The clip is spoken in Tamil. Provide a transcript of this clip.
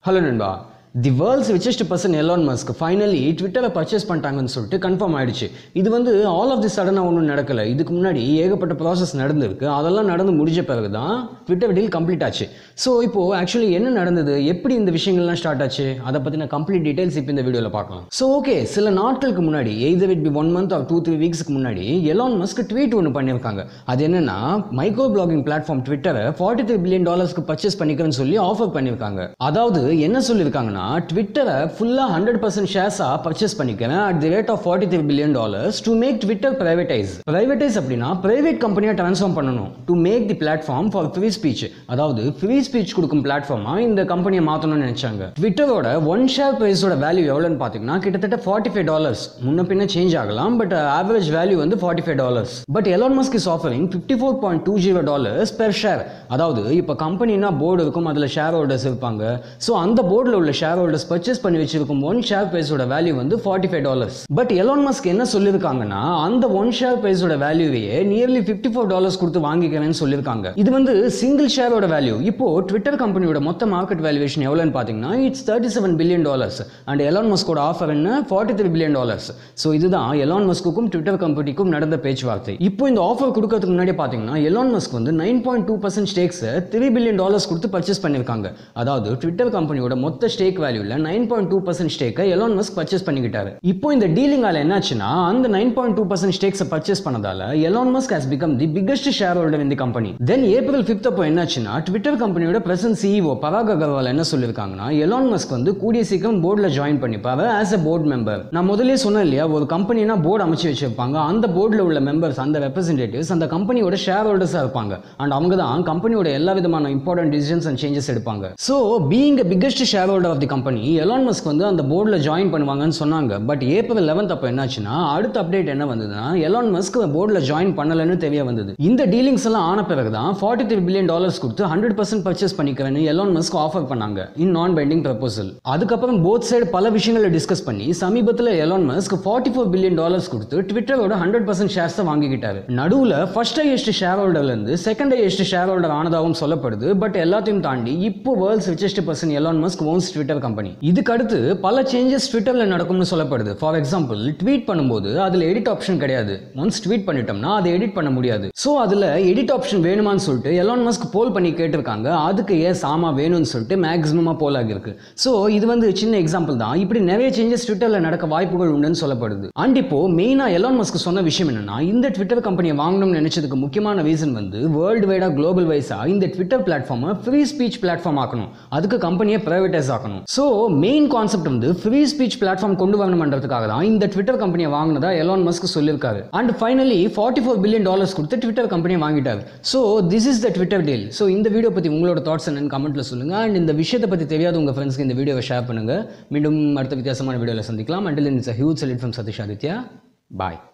ஹலோ நண்பா the world's richest person Elon Musk finally ட்விட்டரை பர்ச்சேஸ் பண்ணிட்டாங்கன்னு சொல்லிட்டு கன்ஃபார்ம் ஆயிடுச்சு இது வந்து ஆல் ஆஃப் தி சடனாக ஒன்றும் நடக்கலை இதுக்கு முன்னாடி ஏகப்பட்ட ப்ராசஸ் நடந்திருக்கு அதெல்லாம் நடந்து முடிஞ்ச பிறகு தான் ட்விட்டர் டீல் கம்ப்ளீட் ஆச்சு ஸோ இப்போது ஆக்சுவலி என்ன நடந்தது எப்படி இந்த விஷயங்கள்லாம் ஸ்டார்ட் ஆச்சு அதை பற்றின கம்ப்ளீட் டீடைல்ஸ் இப்போ இந்த வீடியோவில் பார்க்கலாம் ஸோ ஓகே சில நாட்களுக்கு முன்னாடி either it be one month or two three வீக்ஸ்க்கு முன்னாடி எலான் மஸ்க் ட்வீட் ஒன்று பண்ணியிருக்காங்க அது என்னன்னா மைக்ரோ பிளாகிங் பிளாட்ஃபார்ம் ட்விட்டரை ஃபார்ட்டி த்ரீ பில்லியன் டாலர்ஸ்க்கு பர்ச்சேஸ் பண்ணிக்கிறேன்னு சொல்லி ஆஃபர் பண்ணியிருக்காங்க அதாவது என்ன சொல்லியிருக்காங்கன்னா ட்விட்டரை ஃபுல்லாக ஹண்ட்ரட் பர்சன்ட் ஷேர்ஸாக பர்ச்சேஸ் பண்ணிக்கிறேன் at the rate of forty three billion dollars to make Twitter privatise privatise அப்படின்னா பிரைவேட் கம்பெனியாக ட்ரான்ஸ்ஃபார்ம் பண்ணணும் to make the platform for free speech அதாவது ஃப்ரீ ஸ்பீச் கொடுக்கும் பிளாட்ஃபார்மாக இந்த கம்பெனியை மாற்றணும்னு நினைச்சாங்க ட்விட்டரோட ஒன் ஷேர் ப்ரைஸோட வேல்யூ எவ்வளோன்னு பார்த்தீங்கன்னா கிட்டத்தட்ட ஃபார்ட்டி ஃபைவ் டாலர்ஸ் முன்ன பின்ன சேஞ்ச் ஆகலாம் பட் ஆவரேஜ் வேல்யூ வந்து forty five dollars but Elon Musk is offering fifty four point two zero dollars per share அதாவது இப்போ கம்பெனினா போர்டு இருக்கும் அதில் ஷேர் ஹோல்டர்ஸ் இருப்பாங்க ஸோ அந்த போர்டில் உள்ள ஷேர் ஹோல்டர்ஸ் பர்ச்சேஸ் பண்ணி வச்சிருக்கும் ஒன் ஷேர் ப்ரைஸோட வேல்யூ வந்து forty five dollars but Elon Musk என்ன சொல்லியிருக்காங்கன்னா அந்த ஒன் ஷேர் ப்ரைஸோட வேல்யூவையே நியர்லி ஃபிஃப்டி ஃபோர் டாலர்ஸ் கொடுத்து வாங்கிக்கிறேன்னு சொல்லியிருக்காங்க இது வந்து சிங்கிள் ஷேரோட வேல்யூ இப்போ ட்விட்டர் கம்பெனியோட மொத்த மார்க்கெட் வேல்யூவேஷன் எவ்வளோன்னு பார்த்தீங்கன்னா it's thirty seven billion dollars and Elon மஸ்கோட ஆஃபர் என்ன forty three billion dollars so இதுதான் எலான் மஸ்க்குக்கும் ட்விட்டர் கம்பெனிக்கும் நடந்த பேச்சுவார்த்தை இப்போ இந்த ஆஃபர் கொடுக்கறதுக்கு முன்னாடி பார்த்தீங்கன்னா எலான் மஸ்க் வந்து nine point two percent stakes three billion dollars கொடுத்து பர்ச்சேஸ் பண்ணியிருக்காங்க அதாவது ட்விட்டர் கம்பெனியோட மொத்த ஸ்டேக் வேல்யூல நைன் பாயிண்ட் டூ பர்சன்ட் ஸ்டேக்கை எலான் மஸ்க் பர்ச்சேஸ் பண்ணிக்கிட்டாரு இப்போ இந்த டீலிங்கால என்னாச்சுன்னா அந்த நைன் பாயிண்ட் டூ பர்சன்ட் ஸ்டேக்ஸை பர்ச்சேஸ் பண்ணதால Elon Musk has become the biggest share holder இந்த கம்பெனி தென் ஏப்ரல் ஃபிஃப்த் அப்போ என்னாச்சுன்னா ட்விட்டர் கம்பெனியோட பிரசன்ட் சிஇஓ பராக் அகர்வால் என்ன சொல்லியிருக்காங்கன்னா எலான் மஸ்க் வந்து கூடிய சீக்கிரம் போர்டில் ஜாயின் பண்ணிப்பாரு ஆஸ் அ போர்ட் மெம்பர் நான் முதலே சொன்னேன் இல்லையா ஒரு கம்பெனினா போர்டு அமைச்சு வச்சிருப்பாங்க அந்த போர்டில் உள்ள மெம்பர்ஸ் அந்த ரெப்ரஸன்டேட்டிவ்ஸ் அந்த கம்பெனியோட ஷேர் ஹோல்டர்ஸாக இருப்பாங்க அண்ட் அவங்க தான் கம்பெனியோட எல்லா விதமான இம்பார்ட்டன்ட் டிசிஷன்ஸ் அண்ட் சேஞ்சஸ் எடுப்பாங்க so being a biggest share holder of the company Elon Musk வந்து அந்த போர்டில் ஜாயின் பண்ணுவாங்கன்னு சொன்னாங்க பட் ஏப்ரல் லெவன்த் அப்போ என்னாச்சுன்னா அடுத்த அப்டேட் என்ன வந்ததுன்னா எலான் மஸ்க் போர்டில் ஜாயின் பண்ணலன்னு தெரிய வந்தது இந்த டீலிங்ஸ் எல்லாம் ஆன பிறகு தான் ஃபார்ட்டி த்ரீ பில்லியன் டாலர்ஸ் கொடுத்து ஹண்ட்ரட் பர்சன்ட் பர்ச்சேஸ் பண்ணிக்கிறேன்னு எலான் மஸ்க் ஆஃபர் பண்ணாங்க இன் நான் பைண்டிங் ப்ரப்போசல் அதுக்கப்புறம் போத் சைடு பல விஷயங்களை டிஸ்கஸ் பண்ணி சமீபத்தில் Elon Musk forty four billion dollars கொடுத்து ட்விட்டரோட ஹண்ட்ரட் பர்சன்ட் ஷேர்ஸை வாங்கிக்கிட்டாரு நடுவில் ஃபர்ஸ்ட் ஹையஸ்ட் ஷேர் ஹோல்டர்லேருந்து செகண்ட் ஹையஸ்ட் ஷேர் ஹோல்டர் ஆனதாகவும் சொல்லப்படுது பட் எல்லாத்தையும் தாண்டி இப்போ world's richest person Elon Musk owns Twitter company இதுக்கு அடுத்து பல சேஞ்சஸ் ட்விட்டரில் நடக்கும்னு சொல்லப்படுது ஃபார் எக்ஸாம்பிள் ட்வீட் பண்ணும்போது அதில் எடிட் ஆப்ஷன் கிடையாது ஒன்ஸ் ட்வீட் பண்ணிட்டோம்னா அதை எடிட் பண்ண முடியாது ஸோ அதில் எடிட் ஆப்ஷன் வேணுமான்னு சொல்லிட்டு எலான் மஸ்க் போல் பண்ணி கேட்டிருக்காங்க அதுக்கு ஏன் சாமா வேணும்னு சொல்லிட்டு மேக்ஸிமமாக போல் ஆகியிருக்கு ஸோ இது வந்து சின்ன எக்ஸாம்பிள் தான் இப்படி நிறைய சேஞ்சஸ் ட்விட்டரில் நடக்க வாய்ப்புகள் உண்டுன்னு சொல்லப்படுது அண்ட் இப்போ மெயினாக எலான் மஸ்க் சொன்ன விஷயம் என்னன்னா இந்த ட்விட்டர் கம்பெனியை வாங்கணும்னு நினைச்சதுக்கு முக்கியமான ரீசன் வந்து வேர்ல்டு வைடாக குளோபல் வைஸாக இந்த ட்விட்டர் பிளாட்ஃபார்மை ஃப்ரீ ஸ்பீச் பிளாட்ஃபார்ம் ஆக்கணும் அதுக்கு கம்பெனியை ப்ரைவேட்டைஸ் ஆக்கணும் ஸோ மெயின் கான்செப்ட் வந்து ஃப்ரீ ஸ்பீச் பிளாட்ஃபார்ம் கொண்டு வரணும்ன்றதுக்காக தான் இந்த ட்விட்டர் கம்பெனியை வாங்கினதா எலான் மஸ்க் சொல்லியிருக்காரு and finally forty four billion dollars கொடுத்து ட்விட்டர் கம்பெனியை வாங்கிட்டாரு so this is the Twitter deal so இந்த வீடியோ பற்றி உங்களோட தாட்ஸ் என்னன்னு கமெண்ட்டில் சொல்லுங்கள் அண்ட் இந்த விஷயத்தை பற்றி தெரியாத உங்கள் ஃப்ரெண்ட்ஸ்க்கு இந்த வீடியோவை ஷேர் பண்ணுங்கள் மீண்டும் அடுத்த வித்தியாசமான வீடியோவில் சந்திக்கலாம் until it's a huge salute from Satish Aditya bye